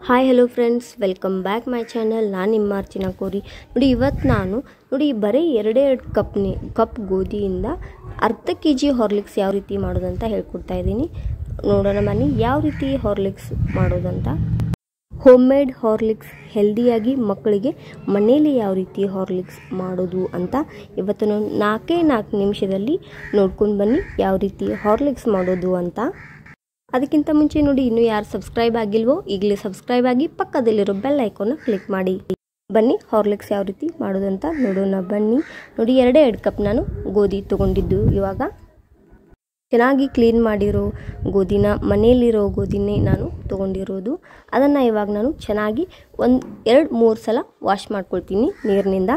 hi hello friends welcome back my channel ನಾನು ನಿಮ್ಮ ಅರ್ಚನಾ ಕೋರಿ ನೋಡಿ ಇವತ್ತು ನಾನು ನೋಡಿ ಬರೀ ಎರಡೇ ಎರಡು ಕಪ್ ನೀ ಕಪ್ ಗೋಧಿಯಿಂದ ಅರ್ಧ ಕೆ ಜಿ ಹಾರ್ಲಿಕ್ಸ್ ಯಾವ ರೀತಿ ಮಾಡೋದಂತ ಹೇಳ್ಕೊಡ್ತಾ ಇದ್ದೀನಿ ನೋಡೋಣ ಬನ್ನಿ ಯಾವ ರೀತಿ ಹಾರ್ಲಿಕ್ಸ್ ಮಾಡೋದಂತ ಹೋಮ್ ಮೇಡ್ ಹಾರ್ಲಿಕ್ಸ್ ಹೆಲ್ದಿಯಾಗಿ ಮಕ್ಕಳಿಗೆ ಮನೆಯಲ್ಲಿ ಯಾವ ರೀತಿ ಹಾರ್ಲಿಕ್ಸ್ ಮಾಡೋದು ಅಂತ ಇವತ್ತು ನಾನು ನಾಲ್ಕೇ ನಾಲ್ಕು ನಿಮಿಷದಲ್ಲಿ ನೋಡ್ಕೊಂಡು ಬನ್ನಿ ಯಾವ ರೀತಿ ಹಾರ್ಲಿಕ್ಸ್ ಮಾಡೋದು ಅಂತ ಅದಕ್ಕಿಂತ ಮುಂಚೆ ನೋಡಿ ಇನ್ನೂ ಯಾರು ಸಬ್ಸ್ಕ್ರೈಬ್ ಆಗಿಲ್ವೋ ಈಗಲೇ ಸಬ್ಸ್ಕ್ರೈಬ್ ಆಗಿ ಪಕ್ಕದಲ್ಲಿರೋ ಬೆಲ್ ಐಕಾನ್ನ ಕ್ಲಿಕ್ ಮಾಡಿ ಬನ್ನಿ ಹಾರ್ಲಿಕ್ಸ್ ಯಾವ ರೀತಿ ಮಾಡೋದಂತ ನೋಡೋಣ ಬನ್ನಿ ನೋಡಿ ಎರಡೇ ಎರಡು ಕಪ್ ನಾನು ಗೋಧಿ ತೊಗೊಂಡಿದ್ದು ಇವಾಗ ಚೆನ್ನಾಗಿ ಕ್ಲೀನ್ ಮಾಡಿರೋ ಗೋಧಿನ ಮನೆಯಲ್ಲಿರೋ ಗೋಧಿನೇ ನಾನು ತೊಗೊಂಡಿರೋದು ಅದನ್ನು ಇವಾಗ ನಾನು ಚೆನ್ನಾಗಿ ಒಂದು ಎರಡು ಮೂರು ಸಲ ವಾಶ್ ಮಾಡ್ಕೊಳ್ತೀನಿ ನೀರಿನಿಂದ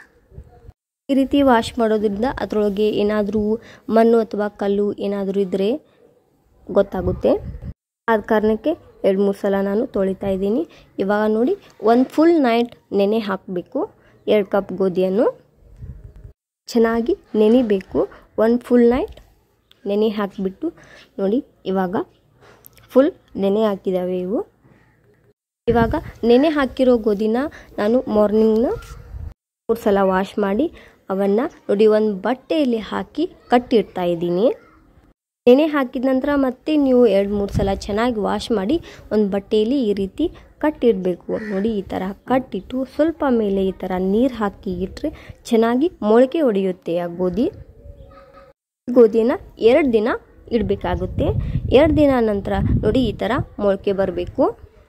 ಈ ರೀತಿ ವಾಶ್ ಮಾಡೋದ್ರಿಂದ ಅದರೊಳಗೆ ಏನಾದರೂ ಮಣ್ಣು ಅಥವಾ ಕಲ್ಲು ಏನಾದರೂ ಇದ್ದರೆ ಗೊತ್ತಾಗುತ್ತೆ ಆದ ಕಾರಣಕ್ಕೆ ಎರಡು ಮೂರು ಸಲ ನಾನು ತೊಳಿತಾ ಇದ್ದೀನಿ ಇವಾಗ ನೋಡಿ ಒಂದು ಫುಲ್ ನೈಟ್ ನೆನೆ ಹಾಕಬೇಕು ಎರಡು ಕಪ್ ಗೋಧಿಯನ್ನು ಚೆನ್ನಾಗಿ ನೆನಿಬೇಕು ಒಂದು ಫುಲ್ ನೈಟ್ ನೆನೆ ಹಾಕಿಬಿಟ್ಟು ನೋಡಿ ಇವಾಗ ಫುಲ್ ನೆನೆ ಹಾಕಿದ್ದಾವೆ ಇವು ಇವಾಗ ನೆನೆ ಹಾಕಿರೋ ಗೋಧಿನ ನಾನು ಮಾರ್ನಿಂಗ್ನ ಮೂರು ಸಲ ವಾಶ್ ಮಾಡಿ ಅವನ್ನು ನೋಡಿ ಒಂದು ಬಟ್ಟೆಯಲ್ಲಿ ಹಾಕಿ ಕಟ್ಟಿಡ್ತಾ ಇದ್ದೀನಿ ನೆನೆ ಹಾಕಿದ ನಂತರ ಮತ್ತೆ ನೀವು ಎರಡು ಮೂರು ಸಲ ಚೆನ್ನಾಗಿ ವಾಶ್ ಮಾಡಿ ಒಂದು ಬಟ್ಟೆಯಲ್ಲಿ ಈ ರೀತಿ ಕಟ್ಟಿಡಬೇಕು ನೋಡಿ ಈ ಥರ ಕಟ್ಟಿಟ್ಟು ಸ್ವಲ್ಪ ಮೇಲೆ ಈ ಥರ ನೀರು ಹಾಕಿ ಇಟ್ಟರೆ ಚೆನ್ನಾಗಿ ಮೊಳಕೆ ಹೊಡೆಯುತ್ತೆ ಆ ಗೋಧಿ ಗೋಧಿನ ಎರಡು ದಿನ ಇಡಬೇಕಾಗುತ್ತೆ ಎರಡು ದಿನ ನಂತರ ನೋಡಿ ಈ ಥರ ಮೊಳಕೆ ಬರಬೇಕು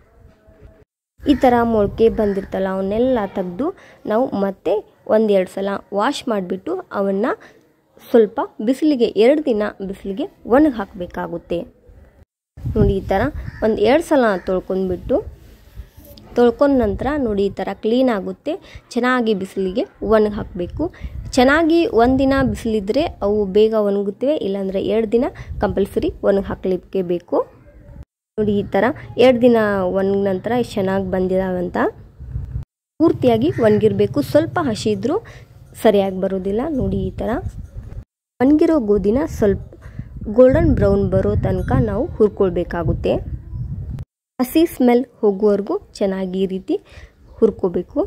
ಈ ಥರ ಮೊಳಕೆ ಬಂದಿರ್ತಲ್ಲ ಅವನ್ನೆಲ್ಲ ತೆಗೆದು ನಾವು ಮತ್ತೆ ಒಂದೆರಡು ಸಲ ವಾಶ್ ಮಾಡಿಬಿಟ್ಟು ಅವನ್ನು ಸ್ವಲ್ಪ ಬಿಸಿಲಿಗೆ ಎರಡು ದಿನ ಬಿಸಿಲಿಗೆ ಒಣಗಿ ಹಾಕಬೇಕಾಗುತ್ತೆ ನೋಡಿ ಈ ಥರ ಒಂದು ಎರಡು ಸಲ ತೊಳ್ಕೊಂಡ್ಬಿಟ್ಟು ತೊಳ್ಕೊಂಡ ನಂತರ ನೋಡಿ ಈ ಥರ ಕ್ಲೀನ್ ಆಗುತ್ತೆ ಚೆನ್ನಾಗಿ ಬಿಸಿಲಿಗೆ ಒಣಗಿ ಹಾಕಬೇಕು ಚೆನ್ನಾಗಿ ಒಂದಿನ ಬಿಸಿಲಿದ್ರೆ ಅವು ಬೇಗ ಒಣಗುತ್ತವೆ ಇಲ್ಲಾಂದರೆ ಎರಡು ದಿನ ಕಂಪಲ್ಸರಿ ಒಣಗಿ ಹಾಕಲಿಕ್ಕೆ ಬೇಕು ನೋಡಿ ಈ ಥರ ಎರಡು ದಿನ ಒಣಗಿದ ನಂತರ ಎಷ್ಟು ಚೆನ್ನಾಗಿ ಬಂದಿದಾವಂತ ಪೂರ್ತಿಯಾಗಿ ಒಣಗಿರಬೇಕು ಸ್ವಲ್ಪ ಹಸಿ ಇದ್ದರೂ ಸರಿಯಾಗಿ ಬರೋದಿಲ್ಲ ನೋಡಿ ಈ ಥರ ಒಣಗಿರೋ ಗೋಧಿನ ಸ್ವಲ್ಪ ಗೋಲ್ಡನ್ ಬ್ರೌನ್ ಬರೋ ತನಕ ನಾವು ಹುರ್ಕೊಳ್ಬೇಕಾಗುತ್ತೆ ಹಸಿ ಸ್ಮೆಲ್ ಹೋಗುವವರೆಗೂ ಚೆನ್ನಾಗಿ ಈ ರೀತಿ ಹುರ್ಕೋಬೇಕು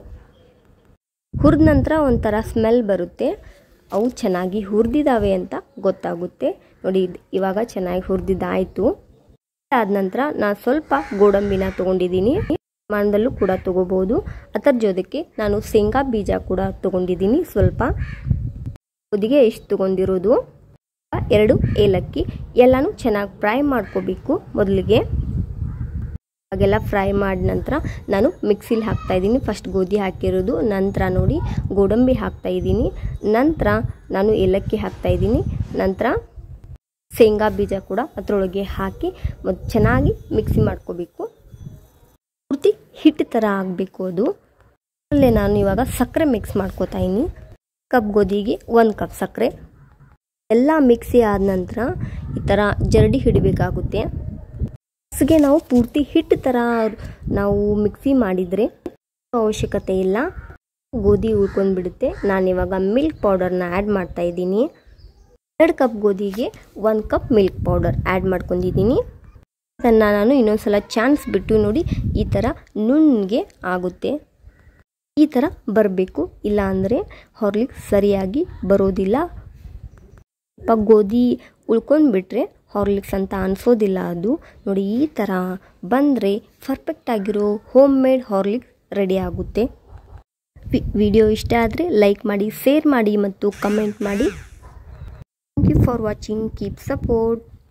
ಹುರಿದ ನಂತರ ಒಂಥರ ಸ್ಮೆಲ್ ಬರುತ್ತೆ ಅವು ಚೆನ್ನಾಗಿ ಹುರಿದಿದ್ದಾವೆ ಅಂತ ಗೊತ್ತಾಗುತ್ತೆ ನೋಡಿ ಇವಾಗ ಚೆನ್ನಾಗಿ ಹುರಿದಿದ್ದಾಯಿತು ಆದ ನಂತರ ನಾನು ಸ್ವಲ್ಪ ಗೋಡಂಬಿನ ತೊಗೊಂಡಿದ್ದೀನಿ ಪ್ರಮಾಣದಲ್ಲೂ ಕೂಡ ತೊಗೋಬೋದು ಅದರ ಜೊತೆಗೆ ನಾನು ಶೇಂಗಾ ಬೀಜ ಕೂಡ ತೊಗೊಂಡಿದ್ದೀನಿ ಸ್ವಲ್ಪ ಗೋಧಿಗೆ ಎಷ್ಟು ತೊಗೊಂಡಿರೋದು ಎರಡು ಏಲಕ್ಕಿ ಎಲ್ಲನೂ ಚೆನ್ನಾಗಿ ಫ್ರೈ ಮಾಡ್ಕೋಬೇಕು ಮೊದಲಿಗೆ ಅವಾಗೆಲ್ಲ ಫ್ರೈ ಮಾಡಿದ ನಂತರ ನಾನು ಮಿಕ್ಸಿಲಿ ಹಾಕ್ತಾ ಇದ್ದೀನಿ ಫಸ್ಟ್ ಗೋಧಿ ಹಾಕಿರೋದು ನಂತರ ನೋಡಿ ಗೋಡಂಬಿ ಹಾಕ್ತಾ ಇದ್ದೀನಿ ನಂತರ ನಾನು ಏಲಕ್ಕಿ ಹಾಕ್ತಾ ಇದ್ದೀನಿ ನಂತರ ಶೇಂಗಾ ಬೀಜ ಕೂಡ ಅದರೊಳಗೆ ಹಾಕಿ ಮತ್ತು ಚೆನ್ನಾಗಿ ಮಿಕ್ಸಿ ಮಾಡ್ಕೋಬೇಕು ಪೂರ್ತಿ ಹಿಟ್ಟು ಥರ ಆಗಬೇಕು ಅದು ಅಲ್ಲೇ ನಾನು ಇವಾಗ ಸಕ್ಕರೆ ಮಿಕ್ಸ್ ಮಾಡ್ಕೋತಾ ಇದ್ದೀನಿ ಕಪ್ ಗೋಧಿಗೆ ಒಂದು ಕಪ್ ಸಕ್ಕರೆ ಎಲ್ಲ ಮಿಕ್ಸಿ ಆದ ನಂತರ ಈ ಥರ ಜರಡಿ ಹಿಡಿಬೇಕಾಗುತ್ತೆ ಮಿಕ್ಸ್ಗೆ ನಾವು ಪೂರ್ತಿ ಹಿಟ್ಟು ಥರ ನಾವು ಮಿಕ್ಸಿ ಮಾಡಿದರೆ ಅವಶ್ಯಕತೆ ಇಲ್ಲ ಗೋಧಿ ಉಳ್ಕೊಂಡು ಬಿಡುತ್ತೆ ನಾನಿವಾಗ ಮಿಲ್ಕ್ ಪೌಡರ್ನ ಆ್ಯಡ್ ಮಾಡ್ತಾ ಇದ್ದೀನಿ ಎರಡು ಕಪ್ ಗೋಧಿಗೆ ಒಂದು ಕಪ್ ಮಿಲ್ಕ್ ಪೌಡರ್ ಆ್ಯಡ್ ಮಾಡ್ಕೊಂಡಿದ್ದೀನಿ ಅದನ್ನು ನಾನು ಇನ್ನೊಂದು ಸಲ ಚಾನ್ಸ್ ಬಿಟ್ಟು ನೋಡಿ ಈ ಥರ ನುಣ್ಣಗೆ ಆಗುತ್ತೆ ಈ ಥರ ಬರಬೇಕು ಇಲ್ಲ ಅಂದರೆ ಹಾರ್ಲಿಕ್ಸ್ ಸರಿಯಾಗಿ ಬರೋದಿಲ್ಲ ಸ್ವಲ್ಪ ಗೋಧಿ ಉಳ್ಕೊಂಡ್ಬಿಟ್ರೆ ಹಾರ್ಲಿಕ್ಸ್ ಅಂತ ಅನಿಸೋದಿಲ್ಲ ಅದು ನೋಡಿ ಈ ಥರ ಬಂದರೆ ಪರ್ಫೆಕ್ಟಾಗಿರೋ ಹೋಮ್ ಮೇಡ್ ಹಾರ್ಲಿಕ್ಸ್ ರೆಡಿ ಆಗುತ್ತೆ ವಿಡಿಯೋ ಇಷ್ಟ ಆದರೆ ಲೈಕ್ ಮಾಡಿ ಶೇರ್ ಮಾಡಿ ಮತ್ತು ಕಮೆಂಟ್ ಮಾಡಿ thank you for watching keep support